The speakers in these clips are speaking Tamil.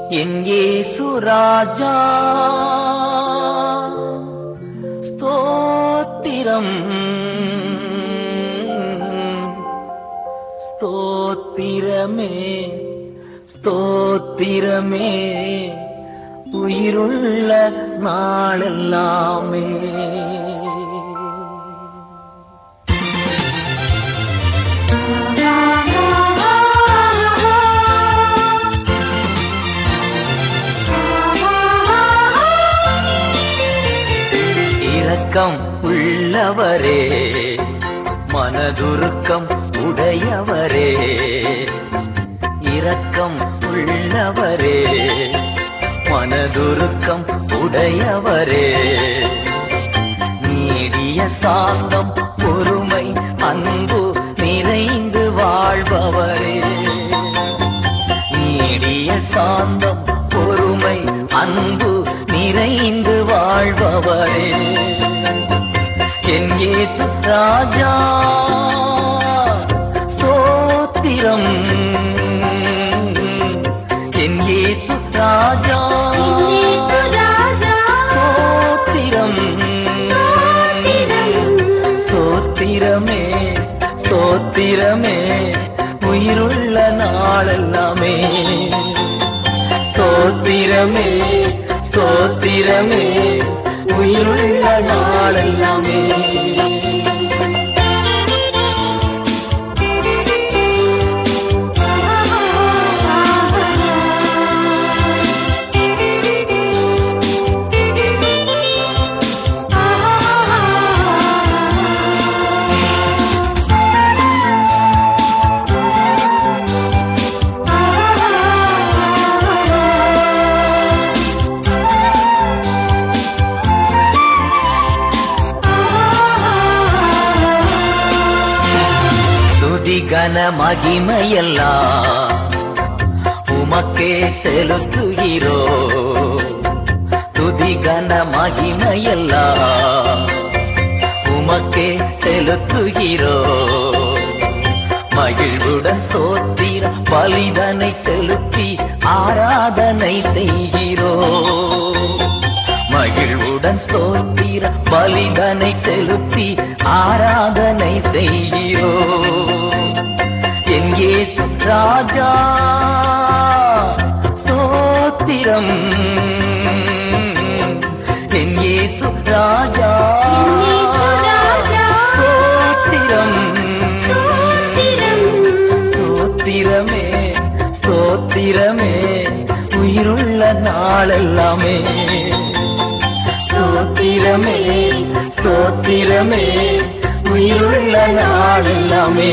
என் இயேசு ராஜா ஸ்தோத்திரம் ஸ்தோத்திரமே ஸ்தோத்திரமே உயிருள்ள நாளெல்லாமே இரக்கம் உள்ளவரே மனதுருக்கம் உடையவரே இரக்கம் உள்ளவரே மனதுருக்கம் உடையவரே நீடிய சாந்தம் பொறுமை அன்பு நிறைந்து வாழ்பவரே நீடிய சாந்தம் பொறுமை அன்பு நிறைந்து வாழ்பவரே என் இயேசு ராஜா ஸ்தோத்திரம் என் இயேசு ராஜா ஸ்தோத்திரம் ஸ்தோத்திரமே ஸ்தோத்திரமே உயிருள்ள நாளெல்லாமே ஸ்தோத்திரமே ஸ்தோத்திரமே உயிருள்ள நாளெல்லாமே துதி கன மகிமையெல்லாம் உமக்கே செலுத்துகிறோ துதி கன மகிமையெல்லாம் உமக்கே செலுத்துகிறோ மகிழ்வுடன் சோத்திர பலிதனை செலுத்தி ஆராதனை செய்கிறோ மகிழ்வுடன் சோத்திர பலிதனை செலுத்தி ஆராதனை செய்கிறோ என் இயேசு ராஜா ஸ்தோத்திரம் என் இயேசு ராஜா ஸ்தோத்திரம் ஸ்தோத்திரமே ஸ்தோத்திரமே உயிருள்ள நாளெல்லாமே ஸ்தோத்திரமே ஸ்தோத்திரமே உயிருள்ள நாளெல்லாமே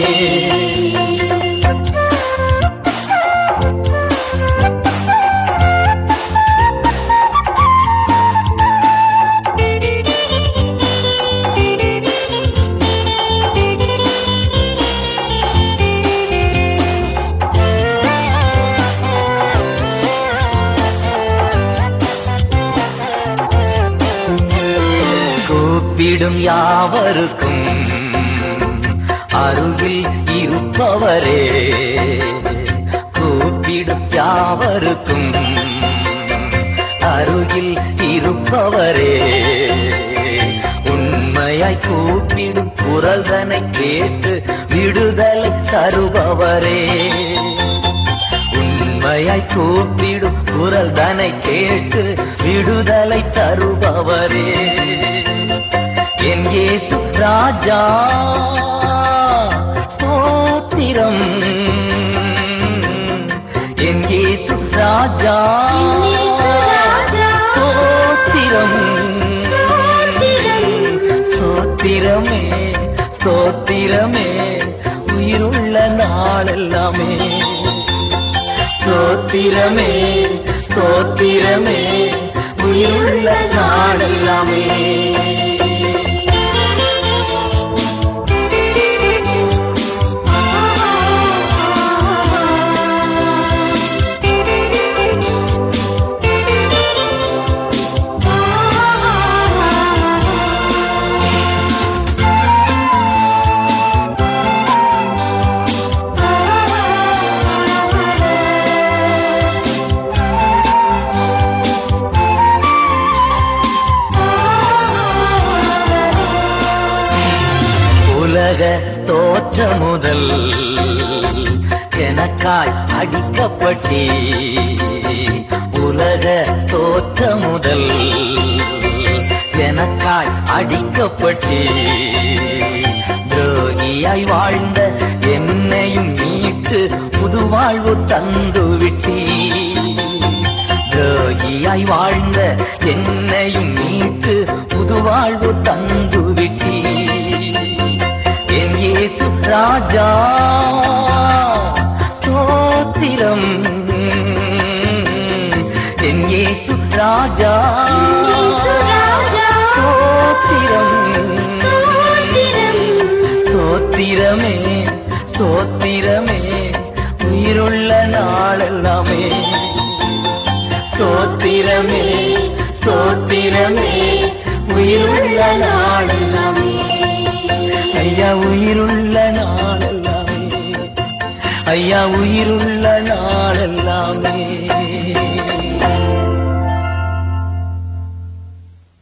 கூப்பிடும் யாவருக்கும் அருகில் இருப்பவரே கூப்பிடும் யாவருக்கும் அருகில் இருப்பவரே உண்மையாய் கூப்பிடும் குரல்தனை கேட்டு விடுதலை தருபவரே உண்மையாய் கூப்பிடும் குரல் தனை கேட்டு விடுதலை தருபவரே என் இயேசு ராஜா ஸ்தோத்திரம் என் இயேசு ராஜா ஸ்தோத்திரம் ஸ்தோத்திரமே ஸ்தோத்திரமே உயிருள்ள நாளெல்லாமே ஸ்தோத்திரமே ஸ்தோத்திரமே உயிருள்ள நாளெல்லாமே ஆ முதல் எனக்காய் அடிக்கப்பட்டே உலக தோற்ற முதல் எனக்காய் அடிக்கப்பட்டே துரோகியாய் வாழ்ந்த என்னையும் மீட்டு புது வாழ்வு தந்து விட்டீ துரோகியாய் வாழ்ந்த என்னையும் மீட்டு புது வாழ்வு தந்து விட்டீ என் இயேசு ராஜா ஸ்தோத்திரம் என் இயேசு ராஜா ஸ்தோத்திரம் சோத்திரமே சோத்திரமே உயிருள்ள நாளெல்லாமே சோத்திரமே சோத்திரமே உயிருள்ள நாளெல்லாமே ஐயா உயிருள்ள நாளெல்லாமே ஐயா உயிருள்ள நாளெல்லாம்